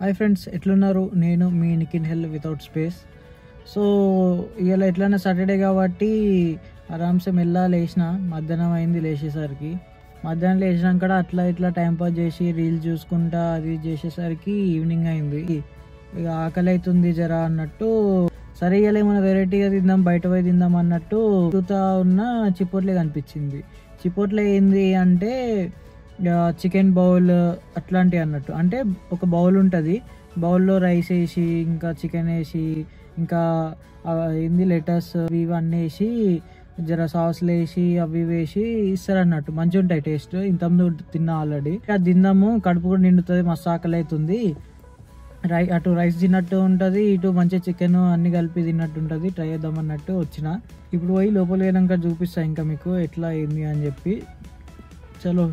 Hi friends ఎట్లున్నారు నేను మీ నికిన్ హెల్ వితౌట్ స్పేస్ సో ఇవాళ ఎట్లైనా సాటర్డే కాబట్టి ఆరామ్సే మెల్లా లేచిన మధ్యాహ్నం అయింది లేచేసరికి మధ్యాహ్నం లేచినాక అట్లా ఇట్లా టైం పాస్ చేసి రీల్స్ చూసుకుంటా అది చేసేసరికి ఈవినింగ్ అయింది ఇక ఆకలి అవుతుంది జరా అన్నట్టు సరే ఇవాళ ఏమైనా వెరైటీగా తిందాం బయట పోయి తిందాం అన్నట్టు చూతా ఉన్న చిపోట్లే కనిపించింది చిపోట్లే ఏంది అంటే చికెన్ బౌల్ అట్లాంటివి అన్నట్టు అంటే ఒక బౌల్ ఉంటుంది బౌల్లో రైస్ వేసి ఇంకా చికెన్ వేసి ఇంకా ఆ ఏంది లెటర్స్ ఇవి అన్నీ వేసి జర సాస్లు వేసి అవి వేసి ఇస్తారు అన్నట్టు మంచిగా ఉంటాయి టేస్ట్ ఇంతకుముందు తిన్నా ఆల్రెడీ అది తిందాము కడుపు కూడా నిండుతుంది మస్తు ఆకలి అవుతుంది రై అటు రైస్ తిన్నట్టు ఉంటుంది ఇటు మంచిగా చికెన్ అన్ని కలిపి తిన్నట్టు ఉంటుంది ట్రై చేద్దాం అన్నట్టు వచ్చిన ఇప్పుడు పోయి లోపల పోయినాక చూపిస్తా ఇంకా మీకు ఎట్లా అయింది అని చెప్పి చలో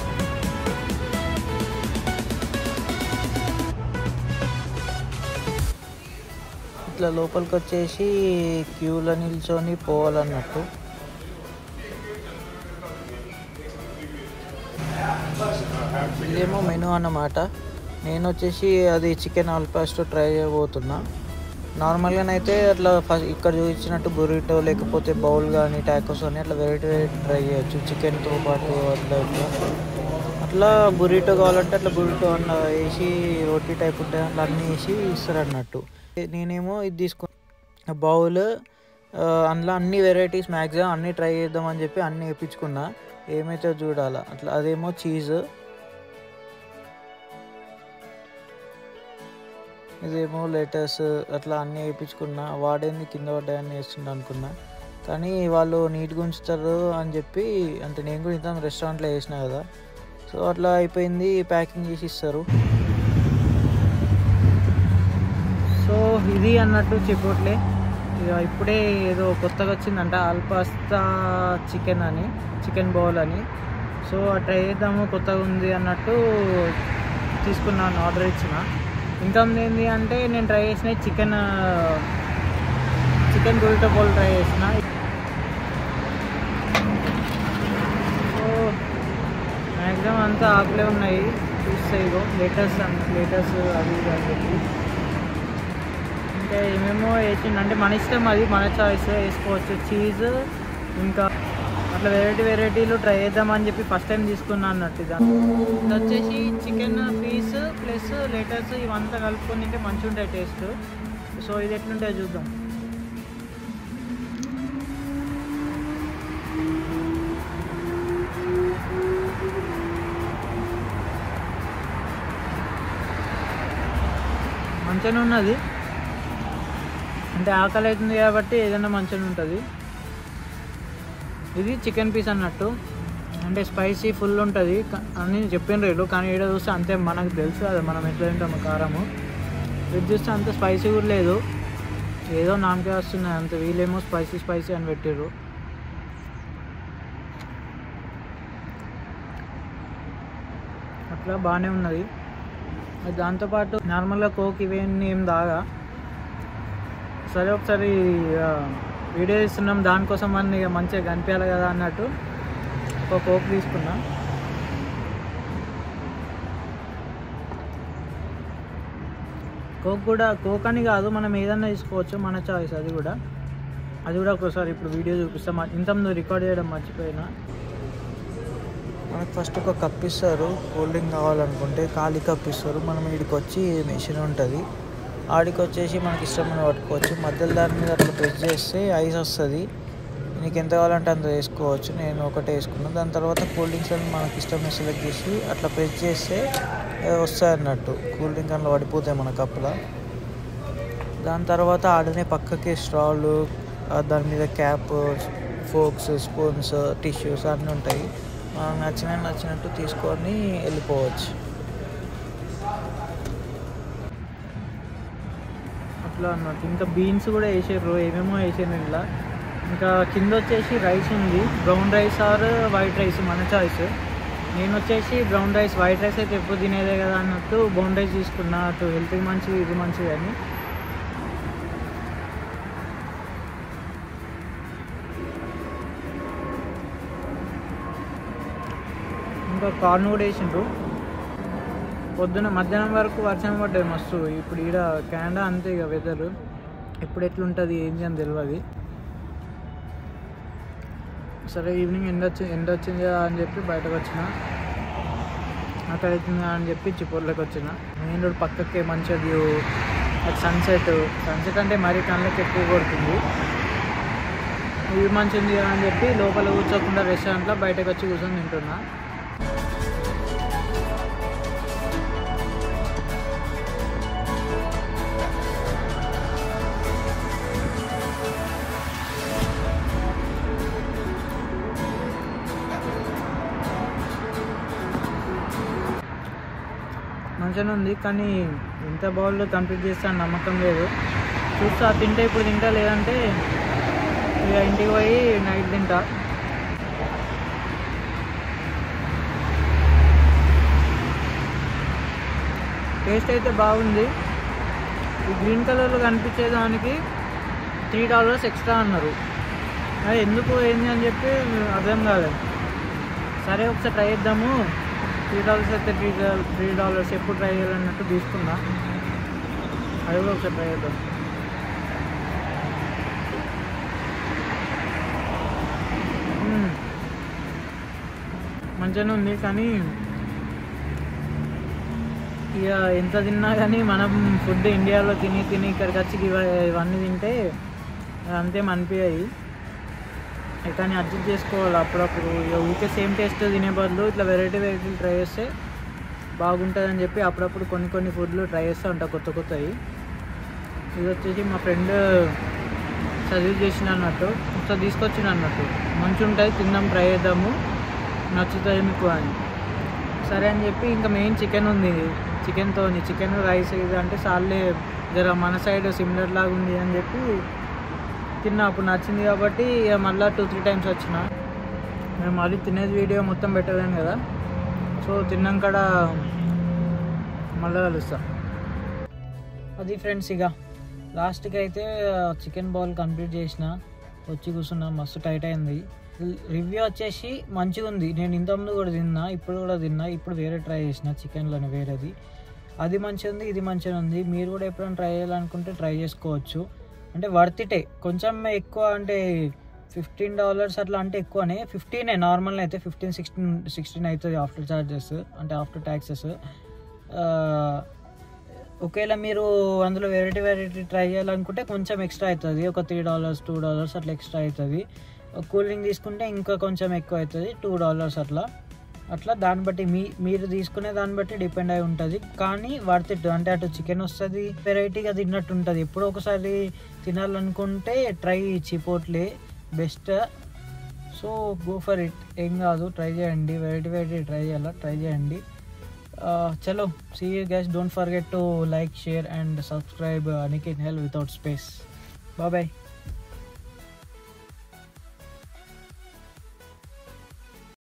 ఇట్లా లోపలికి వచ్చేసి క్యూలో నిల్చొని పోవాలన్నట్టు ఇదేమో మెనూ అన్నమాట నేను వచ్చేసి అది చికెన్ ఆల్పాస్ట్ ట్రై చేయబోతున్నా నార్మల్గానైతే అట్లా ఫస్ట్ ఇక్కడ చూపించినట్టు బురిటో లేకపోతే బౌల్ కానీ టాకోస్ కానీ అట్లా వెరైటీ వెరైటీ ట్రై చేయొచ్చు చికెన్తో పాటు అట్లా ఇట్లా అట్లా బురిటో కావాలంటే అట్లా బురిటో అట్లా వేసి రోటీ టైప్ ఉంటాయి అట్లా అన్నీ వేసి ఇస్తారు అన్నట్టు నేనేమో ఇది తీసుకున్నా బౌల్ అందులో అన్ని వెరైటీస్ మ్యాక్సిమం అన్నీ ట్రై చేద్దామని చెప్పి అన్నీ వేయించుకున్నా ఏమైతే చూడాలా అట్లా అదేమో చీజ్ ఇదేమో లెటర్స్ అట్లా అన్నీ వేయించుకున్నా వాడేంది కింద పడ్డాయని వేస్తుండ అనుకున్నా కానీ వాళ్ళు నీట్గా ఉంచుతారు అని చెప్పి అంటే నేను కూడా ఇంత రెస్టారెంట్లో వేసిన కదా సో అట్లా అయిపోయింది ప్యాకింగ్ చేసి ఇస్తారు సో ఇది అన్నట్టు చిపోట్లే ఇక ఇప్పుడే ఏదో కొత్తగా వచ్చిందంట ఆల్పాస్తా చికెన్ అని చికెన్ బౌల్ అని సో ట్రై చేద్దాము కొత్తగా ఉంది అన్నట్టు తీసుకున్నాను ఆర్డర్ ఇచ్చిన ఇంకా ఏంటి అంటే నేను ట్రై చేసిన చికెన్ చికెన్ బుల్టో బౌల్ ట్రై చేసిన సో మ్యాక్సిమం అంతా ఆకులే ఉన్నాయి చూస్తే ఇగో లేటర్స్ లేటర్స్ అవి ఇవి అని చెప్పి ఇంకా ఏమేమో వేసిండు అంటే మన ఇష్టం అది మన చాయిస్ వేసుకోవచ్చు చీజ్ ఇంకా అట్లా వెరైటీ వెరైటీలు ట్రై చేద్దామని చెప్పి ఫస్ట్ టైం తీసుకున్నా అన్నట్టు ఇది ఇది వచ్చేసి చికెన్ పీస్ ప్లస్ లెటర్స్ ఇవంతా కలుపుకొని తింటే మంచిగా ఉంటాయి టేస్ట్ సో ఇది ఎట్లుంటాయో చూద్దాం మంచిగానే ఉన్నది అంటే ఆకలి అవుతుంది కాబట్టి ఏదైనా మంచిగా ఉంటుంది ఇది చికెన్ పీస్ అన్నట్టు అంటే స్పైసీ ఫుల్ ఉంటుంది అని చెప్పిన రేటు కానీ ఈడ చూస్తే అంతే మనకు తెలుసు అది మనం ఎట్లా తింటాము కారము ఇది చూస్తే అంత స్పైసీ కూడా లేదు ఏదో నామకే వస్తున్నాయి అంత వీళ్ళేమో స్పైసీ స్పైసీ అని పెట్టారు అట్లా బాగానే ఉన్నది దాంతోపాటు నార్మల్గా కోక్ ఇవన్నీ ఏం దాగా సరే ఒకసారి వీడియో ఇస్తున్నాం దానికోసం మన ఇక మంచిగా కనిపించాలి కదా అన్నట్టు ఒక కోక్ తీసుకున్నా కోక్ కూడా కోక్ అని కాదు మనం ఏదన్నా తీసుకోవచ్చు మన చాయిస్ అది కూడా అది కూడా ఒకసారి ఇప్పుడు వీడియో చూపిస్తాం ఇంతకుముందు రికార్డ్ చేయడం మర్చిపోయినా మనకు ఫస్ట్ ఒక కప్ ఇస్తారు కూల్ డ్రింక్ కావాలనుకుంటే ఖాళీ కప్ ఇస్తారు మనం వీడికి వచ్చి మెషిన్ ఉంటుంది ఆడికి వచ్చేసి మనకి ఇష్టమైన పట్టుకోవచ్చు మధ్యలో దాని మీద అట్లా ప్రెస్ చేస్తే ఐస్ వస్తుంది నీకు ఎంత కావాలంటే అంత వేసుకోవచ్చు నేను ఒకటే వేసుకున్నాను దాని తర్వాత కూల్ డ్రింక్స్ అని మనకి ఇష్టమైన సెలెక్ట్ చేసి అట్లా ప్రెస్ చేస్తే వస్తాయి అన్నట్టు కూల్ డ్రింక్ అందులో పడిపోతాయి మన కప్పులో దాని తర్వాత ఆడనే పక్కకి స్ట్రాలు దాని మీద క్యాప్ ఫోక్స్ స్పూన్స్ టిష్యూస్ అన్నీ ఉంటాయి మనకు నచ్చిన నచ్చినట్టు తీసుకొని వెళ్ళిపోవచ్చు అట్లా అన్నట్టు ఇంకా బీన్స్ కూడా వేసారు ఏమేమో వేసారు ఇలా ఇంకా కింద వచ్చేసి రైస్ ఉంది brown rice or white rice మన చాయిస్ నేను వచ్చేసి బ్రౌన్ రైస్ వైట్ రైస్ అయితే ఎప్పుడు తినేదే కదా అన్నట్టు బ్రౌన్ రైస్ తీసుకున్నా అటు హెల్త్కి మంచిది ఇది మంచిది అని ఇంకా కార్న్ కూడా వేసిండ్రు పొద్దున మధ్యాహ్నం వరకు వర్షం పడ్డది మస్తు ఇప్పుడు ఈడ కెనడా అంతే ఇక వెదర్ ఎప్పుడు ఎట్లుంటుంది ఏంటి అని తెలియదు సరే ఈవినింగ్ ఎండ వచ్చి ఎండ వచ్చింది కదా అని చెప్పి బయటకు వచ్చిన అక్కడ అవుతుంది అని చెప్పి చిపోర్లోకి వచ్చిన మెయిన్ రోడ్ పక్కకి మంచిగా వ్యూ సన్సెట్ సన్సెట్ అంటే మరీ కళ్ళకి ఎక్కువ కొడుతుంది వ్యూ మంచి ఉంది కదా అని చెప్పి లోపల కూర్చోకుండా రెస్టారెంట్లో బయటకు వచ్చి కూర్చొని తింటున్నా మంచిగానే ఉంది కానీ ఎంత బాగుందో కంప్లీట్ చేస్తాను నమ్మకం లేదు చూస్తా తింటే ఇప్పుడు తింటా లేదంటే ఇక ఇంటికి పోయి నైట్ తింటా టేస్ట్ అయితే బాగుంది ఈ గ్రీన్ కలర్లో కనిపించే దానికి త్రీ డాలర్స్ ఎక్స్ట్రా అన్నారు అది ఎందుకు ఏంది అని చెప్పి అర్థం కాలేదు సరే ఒకసారి ట్రై చేద్దాము త్రీ డాలర్స్ అయితే త్రీ త్రీ డాలర్స్ ఎప్పుడు ట్రై చేయాలన్నట్టు తీసుకున్నా అది కూడా ఒకసారి ట్రై చేద్దాం మ్మ్. మంచిగానే ఉంది కానీ ఇక ఎంత తిన్నా కానీ మనం ఫుడ్ ఇండియాలో తిని తిని ఇక్కడికి వచ్చి ఇవ- ఇవన్నీ తింటే అంతేం అనిపించాయి కానీ అడ్జస్ట్ చేసుకోవాలి అప్పుడప్పుడు ఇక ఊరికే సేమ్ టేస్ట్ తినే బదులు ఇట్లా వెరైటీ వెరైటీలు ట్రై చేస్తే బాగుంటుందని చెప్పి అప్పుడప్పుడు కొన్ని కొన్ని ఫుడ్లు ట్రై చేస్తూ ఉంటా కొత్త కొత్తవి ఇది వచ్చేసి మా ఫ్రెండ్ సజెస్ట్ చేసిన అన్నట్టు ఒకసారి తీసుకొచ్చిన అన్నట్టు మంచిగా ఉంటుంది తిందాం ట్రై చేద్దాము నచ్చుతుంది మీకు అని సరే అని చెప్పి ఇంకా మెయిన్ చికెన్ ఉంది చికెన్తో చికెన్ రైస్ ఇది అంటే సార్లే జర మన సైడ్ సిమిలర్ లాగా ఉంది అని చెప్పి తిన్నా అప్పుడు నచ్చింది కాబట్టి ఇక మళ్ళీ టూ త్రీ టైమ్స్ వచ్చిన మేము మళ్ళీ తినేది వీడియో మొత్తం పెట్టలేను కదా సో తిన్నాక మళ్ళీ కలుస్తా అది ఫ్రెండ్స్ ఇక లాస్ట్కి అయితే చికెన్ బౌల్ కంప్లీట్ చేసిన వచ్చి కూర్చున్నా మస్తు టైట్ అయింది రివ్యూ వచ్చేసి మంచిగా ఉంది నేను ఇంతకుముందు కూడా తిన్నా ఇప్పుడు కూడా తిన్నా ఇప్పుడు వేరే ట్రై చేసిన చికెన్లోనే వేరేది అది మంచిగా ఉంది ఇది మంచిగా ఉంది మీరు కూడా ఎప్పుడైనా ట్రై చేయాలనుకుంటే ట్రై చేసుకోవచ్చు అంటే వర్త్ ఇటే కొంచెం ఎక్కువ అంటే ఫిఫ్టీన్ డాలర్స్ అట్లా అంటే ఎక్కువనే ఫిఫ్టీనే నార్మల్ అయితే ఫిఫ్టీన్ సిక్స్టీన్ సిక్స్టీన్ అవుతుంది ఆఫ్టర్ చార్జెస్ అంటే ఆఫ్టర్ ట్యాక్సెస్ ఒకవేళ మీరు అందులో వెరైటీ వెరైటీ ట్రై చేయాలనుకుంటే కొంచెం ఎక్స్ట్రా అవుతుంది ఒక త్రీ డాలర్స్ టూ డాలర్స్ అట్లా ఎక్స్ట్రా అవుతుంది కూల్ డ్రింక్ తీసుకుంటే ఇంకా కొంచెం ఎక్కువ అవుతుంది టూ డాలర్స్ అట్లా అట్లా దాన్ని బట్టి మీ మీరు తీసుకునే దాన్ని బట్టి డిపెండ్ అయి ఉంటుంది కానీ వర్త్ ఇట్ అంటే అటు చికెన్ వస్తుంది వెరైటీగా తిన్నట్టు ఉంటుంది ఎప్పుడో ఒకసారి తినాలనుకుంటే try Chipotle best so go for it ఏం కాదు ట్రై చేయండి వెరైటీ వెరైటీ ట్రై చేయాలా ట్రై చేయండి చలో see you guys don't forget to like share and subscribe Anakin hell without space bye